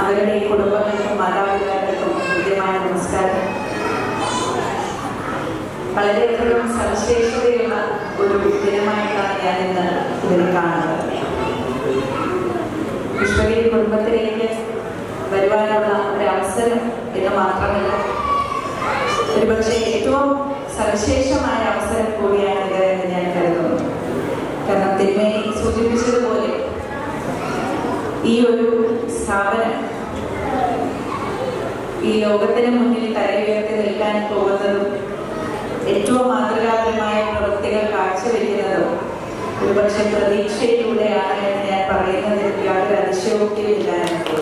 അവരുടെ ഈ കുടുംബങ്ങൾക്കും മാതാപിതാക്കൾക്കും കൃത്യമായ നമസ്കാരം വളരെയധികം സവിശേഷതയുള്ള ഒരു ദിനമായിട്ടാണ് ഞാൻ ഇന്ന് ഇതിനെ കാണുന്നത് വിശ്വഗിരി കുടുംബത്തിലേക്ക് വരുവാനുള്ള ഒരു അവസരം എന്ന് മാത്രമല്ല ഒരുപക്ഷെ ഏറ്റവും സവിശേഷമായ അവസരം കൂടിയാണ് ഇത് എന്ന് ഞാൻ കരുതുന്നു കാരണം തിരുമേനി സൂചിപ്പിച്ചതുപോലെ ഈ ഒരു സ്ഥാപനം ഈ ലോകത്തിന് മുന്നിൽ തലയുയർത്തി നിൽക്കാൻ പോകുന്നതും ഏറ്റവും മാതൃകാപരമായ പ്രവൃത്തികൾ കാഴ്ചവെക്കുന്നതും ഒരുപക്ഷെ പ്രതീക്ഷയിലൂടെയാണ് എന്ന് ഞാൻ പറയുന്നതിൽ യാതൊരു അതിശയോക്തിയുമില്ല എനിക്ക്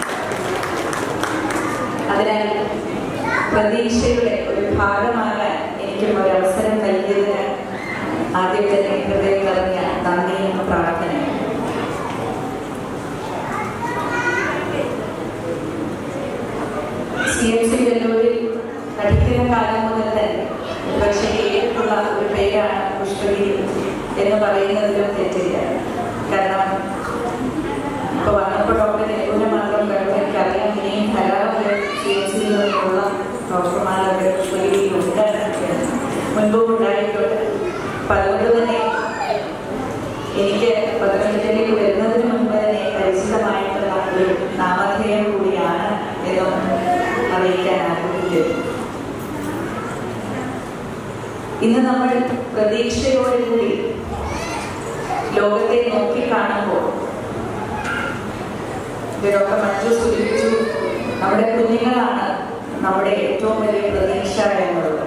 അതിനാൽ പ്രതീക്ഷയുടെ ഒരു ഭാഗമാകാൻ എനിക്കും ഒരു അവസരം നൽകിയതിന് ആദ്യം തന്നെ ഹൃദയം നിറഞ്ഞ നന്ദിയും പ്രാർത്ഥനയും സി എം സി വെല്ലൂരിൽ പഠിക്കുന്ന കാലം മുതൽ തന്നെ പക്ഷേ കേട്ടിട്ടുള്ള ഒരു പേരാണ് പുഷ്പഗിരി എന്ന് പറയുന്നതിലും തെറ്റില്ല കാരണം ഇപ്പൊ വന്നപ്പോൾ ഡോക്ടർ നെഹ്റുവിനെ മാത്രം കണ്ടു എനിക്കറിയാം ഇനിയും ധാരാളം പേർ സി എം സിയിൽ നിന്നുള്ള ഡോക്ടർമാരൊക്കെ പുഷ്പഗിരിയിൽ ഉണ്ട് മുൻപും ഉണ്ടായിട്ടുണ്ട് അപ്പൊ അതുകൊണ്ട് തന്നെ എനിക്ക് പത്തനംതിട്ടയിലേക്ക് വരുന്നതിന് മുൻപ് തന്നെ പരിചിതമായിട്ടുള്ള ഒരു നാമധേയം കൂടിയാണ് എന്നും അറിയിക്കാൻ ആഗ്രഹിക്കുന്നു ഇന്ന് നമ്മൾ പ്രതീക്ഷയോടുകൂടി ലോകത്തെ നോക്കിക്കാണുമ്പോൾ ഡോക്ടർ മഞ്ജു സൂചിപ്പിച്ചു നമ്മുടെ കുഞ്ഞുങ്ങളാണ് നമ്മുടെ ഏറ്റവും വലിയ പ്രതീക്ഷ എന്നുള്ളത്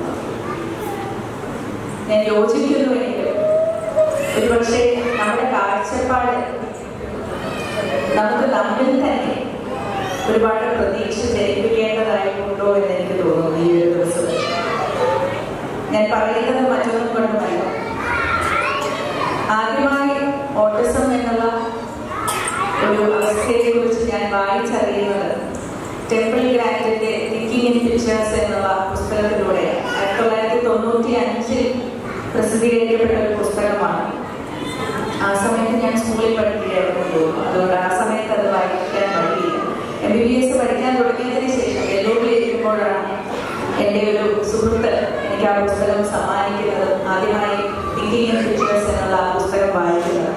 ഞാൻ യോജിക്കുന്നുവെങ്കിലും ഒരുപക്ഷെ നമ്മുടെ കാഴ്ചപ്പാട് നമുക്ക് നമ്മിൽ തന്നെ ഒരുപാട് പ്രതീക്ഷ ജനിപ്പിക്കേണ്ടതായിട്ടുണ്ടോ എന്ന് എനിക്ക് തോന്നുന്നു ഈ ഒരു ദിവസം ഞാൻ പറയുന്നത് മറ്റൊന്നും കൊണ്ടുമല്ല ആദ്യമായി ഓട്ടിസം എന്നുള്ള ഒരു അവസ്ഥയെ കുറിച്ച് ഞാൻ വായിച്ചറിയുന്നത് ടെമ്പിൾ ഗ്രാൻഡിന്റെ തിങ്കിങ് ഇൻ പിക്ചേഴ്സ് എന്നുള്ള പുസ്തകത്തിലൂടെ ആയിരത്തി തൊള്ളായിരത്തി തൊണ്ണൂറ്റി അഞ്ചിൽ പ്രസിദ്ധീകരിക്കപ്പെട്ട ഒരു പുസ്തകമാണ് ആ സമയത്ത് ഞാൻ സ്കൂളിൽ പഠിക്കുകയായിരുന്നു തോന്നുന്നു അതുകൊണ്ട് ആ സമയത്ത് അത് വായിക്കാൻ പറ്റിയില്ല എം ബി ബി എസ് പഠിക്കാൻ തുടങ്ങിയതിന് ശേഷം വെല്ലൂരിൽ ഇരിക്കുമ്പോഴാണ് എൻ്റെ ഒരു സുഹൃത്ത് എനിക്ക് ആ പുസ്തകം സമ്മാനിക്കുന്നത് ആദ്യമായി തിങ്കിങ് ഇൻ പിക്ചേഴ്സ് എന്നുള്ള ആ പുസ്തകം വായിക്കുന്നത്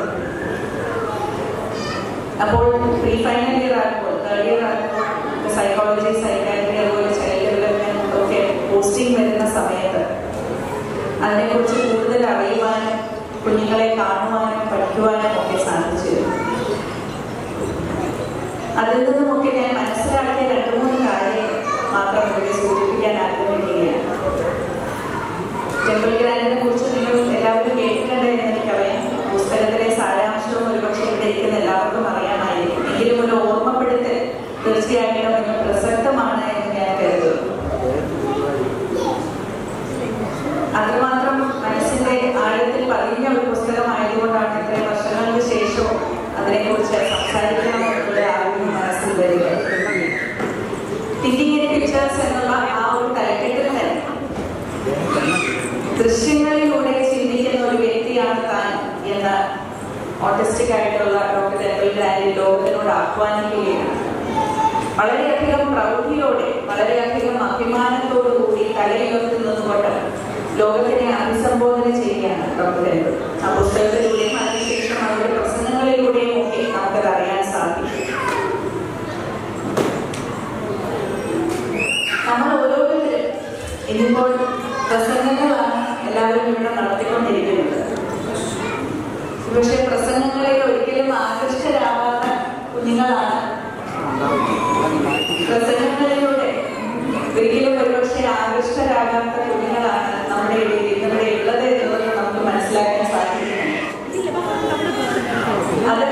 അപ്പോൾ പ്രീ ഫൈനൽ ഇയർ ആകുമ്പോൾ തേർഡ് ഇയർ ആകുമ്പോൾ സൈക്കോളജി സൈക്കാട്രി അതുപോലെ ചൈൽഡ് ഡെവലപ്മെന്റ് ഒക്കെ പോസ്റ്റിംഗ് വരുന്ന സമയത്ത് അതിനെക്കുറിച്ച് കൂടുതൽ അറിയുവാനും കുഞ്ഞുങ്ങളെ കാണുവാനും പഠിക്കുവാനും ഒക്കെ സാധിച്ചിരുന്നു അതിൽ നിന്നുമൊക്കെ ഞാൻ മനസ്സിലാക്കിയ രണ്ട് മൂന്ന് കാര്യങ്ങൾ മാത്രം ഇവിടെ സൂചിപ്പിക്കാൻ ആഗ്രഹിക്കുകയാണ് ടെമ്പിൾ ഗ്രാൻഡിനെ കുറിച്ച് നിങ്ങൾ എല്ലാവരും കേട്ടിട്ടുണ്ട് എന്ന് എനിക്കറിയാം പുസ്തകത്തിലെ സാരാംശവും ഒരുപക്ഷെ ഇവിടെ ഇരിക്കുന്ന എല്ലാവർക്കും അറിയാമായിരിക്കും എങ്കിലും ഒരു ഓർമ്മപ്പെടുത്തൽ തീർച്ചയായിട്ടും നിങ്ങൾ പ്രസക്തമാണ് എന്ന് ഞാൻ കരുതുന്നു അത്രമാത്രം മനസ്സിന്റെ ആഴത്തിൽ പതിഞ്ഞ ഒരു പുസ്തകമായതുകൊണ്ടാണ് ഇത്രയും വർഷങ്ങൾക്ക് ശേഷവും അതിനെക്കുറിച്ച് സംസാരിക്കണം എന്നുള്ള ആഗ്രഹം മനസ്സിൽ വരിക തിങ്കിങ് ഇൻ പിക്ചേഴ്സ് എന്നുള്ള ആ ഒരു തലക്കെട്ടിൽ തന്നെ ദൃശ്യങ്ങളിലൂടെ ചിന്തിക്കുന്ന ഒരു വ്യക്തിയാണ് താൻ എന്ന ഓട്ടിസ്റ്റിക് ആയിട്ടുള്ള ഡോക്ടർ ടെമ്പിൾ ഗ്രാൻഡിൽ ലോകത്തിനോട് ആഹ്വാനിക്കുകയാണ് വളരെയധികം പ്രൗഢിയോടെ വളരെയധികം അഭിമാനത്തോടു കൂടി തലയുയർത്തി നിന്നുകൊണ്ട് ലോകത്തിനെ അഭിസംബോധന ചെയ്യുകയാണ് ഡോക്ടർ ടെമ്പിൾ ആ പുസ്തകത്തിലൂടെയും അതിനുശേഷം അവരുടെ പ്രസംഗങ്ങളിലൂടെയും ഒക്കെ നമുക്കത് അറിയാൻ സാധിക്കും നമ്മൾ ഓരോരുത്തരും ഇനിയിപ്പോൾ പ്രസംഗങ്ങളാണ് എല്ലാവരും ഇവിടെ നടത്തിക്കൊണ്ടിരിക്കുന്നത് പക്ഷെ പ്രസംഗങ്ങളിൽ ഒരിക്കലും ആകർഷകരാവാത്ത കുഞ്ഞുങ്ങളാണ് പ്രസംഗങ്ങളിലൂടെ ഒരിക്കലും ഒരുപക്ഷെ ആകർഷകരാകാത്ത കുഞ്ഞുങ്ങളാണ് നമ്മുടെ ഇടയിൽ ഇന്നിവിടെ ഉള്ളത് എന്നുള്ളത് നമുക്ക് മനസ്സിലാക്കാൻ സാധിക്കുന്നു അത്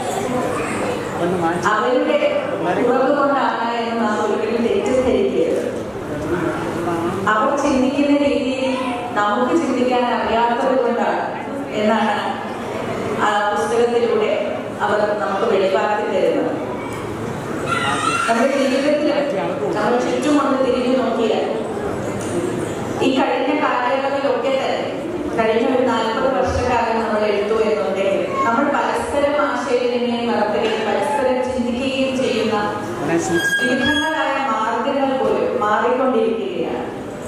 അവരുടെ കുറവ് കൊണ്ടാണ് എന്ന് നാം ഒരിക്കലും തെറ്റിദ്ധരിക്കരുത് അവർ ചിന്തിക്കുന്ന രീതിയിൽ നമുക്ക് ചിന്തിക്കാൻ അറിയാത്തത് കൊണ്ടാണ് എന്നാണ് ആ പുസ്തകത്തിലൂടെ അവർ നമുക്ക് വെളിവാക്കി തരുന്നത് നമ്മുടെ ജീവിതത്തിൽ നമ്മൾ ചുറ്റുമൊന്ന് തിരിഞ്ഞു നോക്കിയാൽ ഈ കഴിഞ്ഞ കാലയളവിലൊക്കെ തന്നെ കഴിഞ്ഞ ഒരു നാൽപ്പത് വർഷക്കാലം നമ്മൾ എടുത്തു എന്നുണ്ടെങ്കിൽ നമ്മൾ പരസ്പരം ആശയവിനിമയം നടത്തുകയും പരസ്പരം ചിന്തിക്കുകയും ചെയ്യുന്ന ചെയ്യുന്ന വിവിധങ്ങളായ മാർഗങ്ങൾ പോലും മാറിക്കൊണ്ടിരിക്കുകയാണ്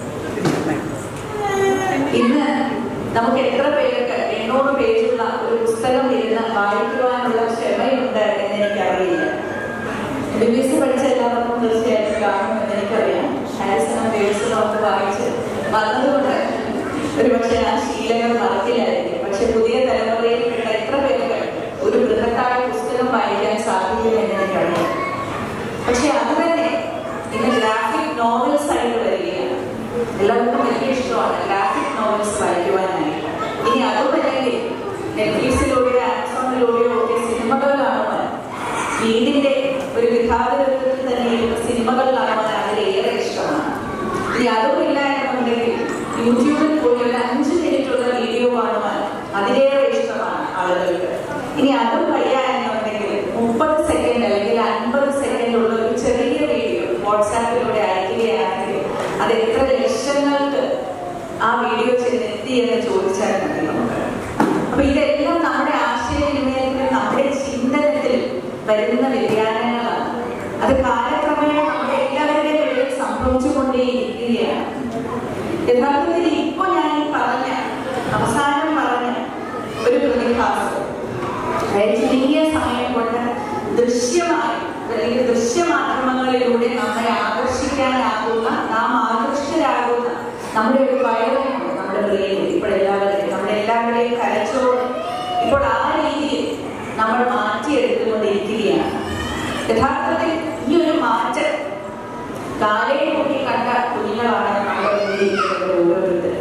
ഇന്ന് നമുക്ക് എത്ര പേർക്ക് എണ്ണൂറ് പേജുള്ള ഒരു പുസ്തകം ഇരുന്ന് വായിക്കുവാനുള്ള ക്ഷമയുണ്ട് എന്ന് എനിക്കറിയില്ല ബി ബി സി പഠിച്ച എല്ലാവർക്കും തീർച്ചയായിട്ടും കാണുമെന്ന് എനിക്കറിയാം ഹാരിസണും പേഴ്സണും ഒക്കെ വായിച്ച് വന്നതുകൊണ്ട് ഒരു പക്ഷേ ആ ശീലങ്ങൾ മറക്കില്ലായിരിക്കും പക്ഷെ പുതിയ തലമുറയിൽപ്പെട്ട എത്ര പേർക്ക് ഒരു ബൃഹത്തായ പുസ്തകം വായിക്കാൻ സാധിക്കുമെന്ന് എനിക്കറിയാം പക്ഷെ അത് തന്നെ ഇന്ന് ഗ്രാഫിക് നോവൽസ് ആയിട്ട് വരികയാണ് എല്ലാവർക്കും വലിയ ഇഷ്ടമാണ് ഗ്രാഫിക് നോവൽസ് വായിക്കുവാനായിട്ട് ഇനി അതുമല്ലെങ്കിൽ നെറ്റ്ഫ്ലിക്സിലൂടെയോ ആമസോണിലൂടെയോ ഒക്കെ സിനിമകൾ കാണുവാൻ വീടിന്റെ ഒരു വിഭാഗത്തിൽ തന്നെ ഇരുന്ന സിനിമകൾ കാണുവാൻ അതിലേറെ ഇഷ്ടമാണ് ഇനി അതുമില്ല എന്നുണ്ടെങ്കിൽ യൂട്യൂബിൽ പോയി ഒരു അഞ്ച് മിനിറ്റുള്ള വീഡിയോ കാണുവാൻ അതിലേറെ ഇഷ്ടമാണ് ആളുകൾക്ക് ഇനി അതും വയ്യ എന്നുണ്ടെങ്കിൽ മുപ്പത് സെക്കൻഡ് അല്ലെങ്കിൽ അൻപത് സെക്കൻഡ് ഉള്ള ഒരു ചെറിയ വീഡിയോ വാട്സാപ്പിലൂടെ അയക്കുകയാണെങ്കിൽ അത് എത്ര ലക്ഷങ്ങൾക്ക് ആ വീഡിയോ ചെന്നെത്തി എന്ന് ചോദിച്ചാൽ മതി നമുക്ക് അപ്പൊ ഇതെല്ലാം നമ്മുടെ ആശയവിനിമയത്തിലും നമ്മുടെ ചിന്തനത്തിലും വരുന്ന വ്യതിയാനങ്ങളാണ് അത് കാലക്രമേണ നമ്മുടെ എല്ലാവരുടെയും ഇടയിൽ സംഭവിച്ചുകൊണ്ടേയിരിക്കുകയാണ് യഥാർത്ഥത്തിൽ ഇപ്പൊ ഞാൻ ഈ പറഞ്ഞ അവസാനം പറഞ്ഞ ഒരു പ്രതിഭാസം അതായത് ചുരുങ്ങിയ സമയം കൊണ്ട് ദൃശ്യമായി അല്ലെങ്കിൽ ദൃശ്യമാധ്യമങ്ങളിലൂടെ നമ്മെ ആകർഷിക്കാനാകുന്ന നാം ആകർഷകരാകുന്ന നമ്മുടെ ഒരു വയറുണ്ട് നമ്മുടെ ബ്രെയിനിൽ ഇപ്പോൾ എല്ലാവരുടെയും നമ്മുടെ എല്ലാവരുടെയും കരച്ചോട് ഇപ്പോൾ ആ രീതിയിൽ നമ്മൾ മാറ്റിയെടുത്തുകൊണ്ടിരിക്കുകയാണ് യഥാർത്ഥത്തിൽ ഈ ഒരു മാറ്റം കാലയെ കൂട്ടി കണ്ട കുഞ്ഞുങ്ങളാണ് നമ്മുടെ മുന്നിലിരിക്കുന്നത് ഓരോരുത്തരും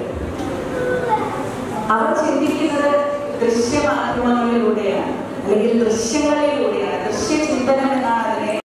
അവർ ചിന്തിക്കുന്നത് ദൃശ്യമാധ്യമങ്ങളിലൂടെയാണ് അല്ലെങ്കിൽ ദൃശ്യങ്ങളിലൂടെയാണ് ദൃശ്യ ചിന്തനം എന്നാണ് അതിനെ